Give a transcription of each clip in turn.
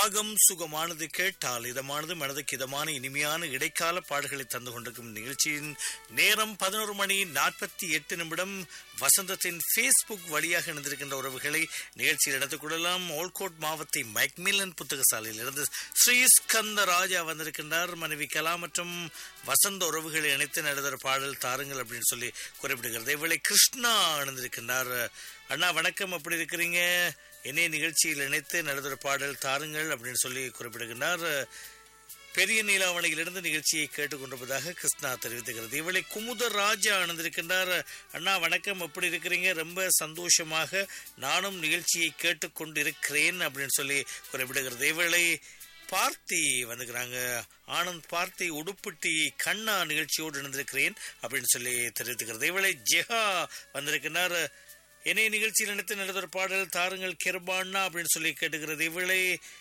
ராகம் சுகமானது கேட்டால் இதமானது மனதுக்கு இதமான இனிமையான இடைக்கால பாடல்களை தந்து கொண்டிருக்கும் நிகழ்ச்சியின் நேரம் பதினோரு மணி நாற்பத்தி எட்டு நிமிடம் வசந்தத்தின் ஃபேஸ்புக் வழியாக இணைந்திருக்கின்ற உறவுகளை நிகழ்ச்சியில் எடுத்துக் கொள்ளலாம் ஓல்கோட் மாவத்தை மைக்மில்லன் புத்தகசாலையில் இருந்து ஸ்ரீஸ்கந்த ராஜா வந்திருக்கின்றார் மனைவி கலா மற்றும் வசந்த உறவுகளை இணைத்து நடந்த பாடல் தாருங்கள் அப்படின்னு சொல்லி குறிப்பிடுகிறது இவளை கிருஷ்ணா இணைந்திருக்கின்றார் அண்ணா வணக்கம் எப்படி இருக்கிறீங்க என்னை நிகழ்ச்சியில் இணைத்து நடந்த பாடல் தாருங்கள் அப்படின்னு சொல்லி குறிப்பிடுகின்றார் பெரிய நீலாவணையிலிருந்து நிகழ்ச்சியை கேட்டுக்கொண்டிருப்பதாக கிருஷ்ணா தெரிவித்துகிறது இவளை குமுதர் ராஜா அணிந்திருக்கின்றார் அண்ணா வணக்கம் எப்படி இருக்கிறீங்க ரொம்ப சந்தோஷமாக நானும் நிகழ்ச்சியை கேட்டுக்கொண்டிருக்கிறேன் அப்படின்னு சொல்லி குறிப்பிடுகிறது இவளை பார்த்தி வந்துக்கிறாங்க ஆனந்த் பார்த்தி உடுப்புட்டி கண்ணா நிகழ்ச்சியோடு இணைந்திருக்கிறேன் அப்படின்னு சொல்லி தெரிவித்துக்கிறது இவளை ஜெஹா வந்திருக்கிறார் என்னை நிகழ்ச்சியில் நினைத்து நடந்த பாடல் தாருங்கள் கிருபாண்ணா அப்படின்னு சொல்லி கேட்டுக்கிறது இவளை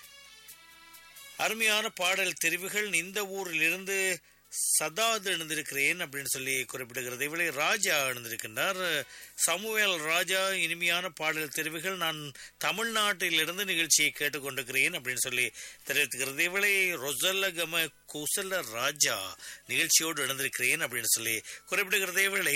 அருமையான பாடல் தெரிவுகள் இந்த ஊரில் இருந்து சதாது எழுந்திருக்கிறேன் அப்படின்னு சொல்லி குறிப்பிடுகிறது இவளை ராஜா எழுந்திருக்கின்றார் சமுவேல் ராஜா இனிமையான பாடல் தெரிவுகள் நான் தமிழ்நாட்டிலிருந்து நிகழ்ச்சியை கேட்டுக்கொண்டிருக்கிறேன் அப்படின்னு சொல்லி தெரிவித்துக்கிறது இவளை ரொசல்லகம குசல ராஜா நிகழ்ச்சியோடு எழுந்திருக்கிறேன் அப்படின்னு சொல்லி குறிப்பிடுகிறது இவளை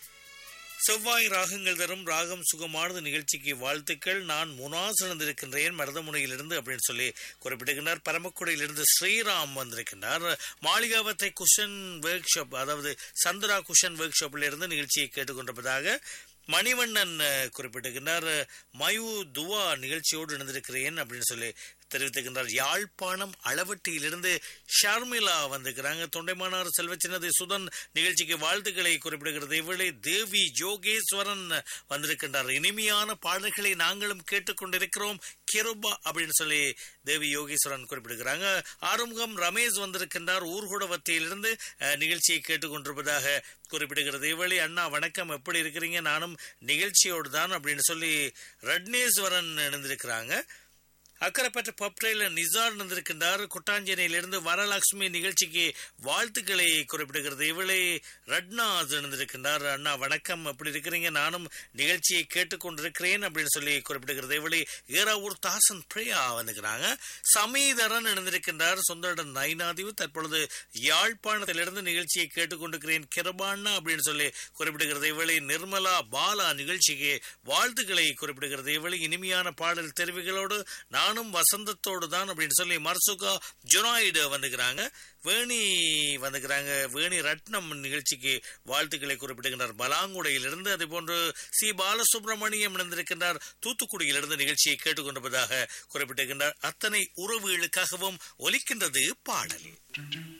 செவ்வாய் ராகங்கள் தரும் ராகம் சுகமானது நிகழ்ச்சிக்கு வாழ்த்துக்கள் நான் முனாஸ் இருந்திருக்கின்றேன் மருதமுனையிலிருந்து அப்படின்னு சொல்லி குறிப்பிடுகின்றார் பரமக்குடியிலிருந்து ஸ்ரீராம் வந்திருக்கின்றார் மாளிகாவத்தை குஷன் ஒர்க் ஷாப் அதாவது சந்திரா குஷன் ஒர்க் ஷாப்பில் இருந்து நிகழ்ச்சியை கேட்டுக்கொண்டிருப்பதாக மணிவண்ணன் குறிப்பிட்டிருக்கின்றார் மயு துவா நிகழ்ச்சியோடு இணைந்திருக்கிறேன் அப்படின்னு சொல்லி தெரிவித்திருக்கின்றார் யாழ்ப்பாணம் அளவட்டியிலிருந்து ஷர்மிளா வந்திருக்கிறாங்க தொண்டைமானார் செல்வச்சின்னதை சுதன் நிகழ்ச்சிக்கு வாழ்த்துக்களை குறிப்பிடுகிறது இவளை தேவி ஜோகேஸ்வரன் வந்திருக்கின்றார் இனிமையான பாடல்களை நாங்களும் கேட்டுக்கொண்டிருக்கிறோம் கிருபா அப்படின்னு சொல்லி தேவி யோகேஸ்வரன் குறிப்பிடுகிறாங்க ஆறுமுகம் ரமேஷ் வந்திருக்கின்றார் ஊர்குடவத்தியிலிருந்து நிகழ்ச்சியை கேட்டுக்கொண்டிருப்பதாக குறிப்பிடுகிறது இவளை அண்ணா வணக்கம் எப்படி இருக்கிறீங்க நானும் நிகழ்ச்சியோடு தான் அப்படின்னு சொல்லி ரட்னேஸ்வரன் இணைந்திருக்கிறாங்க அக்கரைப்பட்ட பப்டைல நிசார் இருந்திருக்கின்றார் குட்டாஞ்சேனையிலிருந்து வரலட்சுமி நிகழ்ச்சிக்கு வாழ்த்துக்களை குறிப்பிடுகிறது இவளை ரட்னாஸ் இருந்திருக்கின்றார் அண்ணா வணக்கம் எப்படி இருக்கிறீங்க நானும் நிகழ்ச்சியை கேட்டுக்கொண்டிருக்கிறேன் அப்படின்னு சொல்லி குறிப்பிடுகிறது இவளை ஏறாவூர் தாசன் பிரியா வந்துக்கிறாங்க சமீதரன் இணைந்திருக்கின்றார் சொந்தடன் நைனாதிவு தற்பொழுது யாழ்ப்பாணத்திலிருந்து நிகழ்ச்சியை கேட்டுக்கொண்டிருக்கிறேன் கிரபாண்ணா அப்படின்னு சொல்லி குறிப்பிடுகிறது இவளை நிர்மலா பாலா நிகழ்ச்சிக்கு வாழ்த்துக்களை குறிப்பிடுகிறது இவளை இனிமையான பாடல் தெரிவுகளோடு நானும் வசந்தத்தோடு தான் அப்படின்னு சொல்லி மர்சுகா ஜுனாய்டு வந்துக்கிறாங்க வேணி வந்துக்கிறாங்க வேணி ரத்னம் நிகழ்ச்சிக்கு வாழ்த்துக்களை குறிப்பிடுகின்றார் பலாங்குடையிலிருந்து அதே போன்று சி பாலசுப்ரமணியம் இணைந்திருக்கின்றார் தூத்துக்குடியிலிருந்து நிகழ்ச்சியை கேட்டுக்கொண்டிருப்பதாக குறிப்பிட்டிருக்கின்றார் அத்தனை உறவுகளுக்காகவும் ஒலிக்கின்றது பாடல்